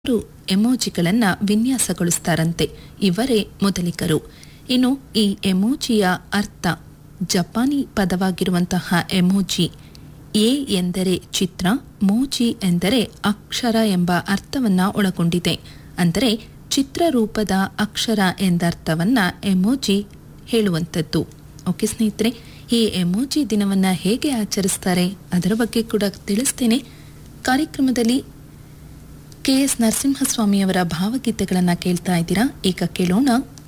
ಅವರು ಎಮೋಜಿಗಳನ್ನು ವಿನ್ಯಾಸಗೊಳಿಸ್ತಾರಂತೆ ಇವರೇ ಮೊದಲಿಗರು ಇನ್ನು ಈ ಎಮೋಜಿಯ ಅರ್ಥ ಜಪಾನಿ ಪದವಾಗಿರುವಂತಹ ಎಮೋಜಿ ಎ ಎಂದರೆ ಚಿತ್ರ ಮೋಜಿ ಎಂದರೆ ಅಕ್ಷರ ಎಂಬ ಅರ್ಥವನ್ನ ಒಳಗೊಂಡಿದೆ ಅಂದರೆ ಚಿತ್ರರೂಪದ ಅಕ್ಷರ ಎಂದರ್ಥವನ್ನ ಎಮೋಜಿ ಹೇಳುವಂಥದ್ದು ಓಕೆ ಸ್ನೇಹಿತರೆ ಈ ಎಮೋಜಿ ದಿನವನ್ನ ಹೇಗೆ ಆಚರಿಸ್ತಾರೆ ಅದರ ಬಗ್ಗೆ ಕೂಡ ತಿಳಿಸ್ತೇನೆ ಕಾರ್ಯಕ್ರಮದಲ್ಲಿ ಕೆ ಎಸ್ ನರಸಿಂಹಸ್ವಾಮಿಯವರ ಭಾವಗೀತೆಗಳನ್ನು ಕೇಳ್ತಾ ಇದ್ದೀರಾ ಈಗ ಕೇಳೋಣ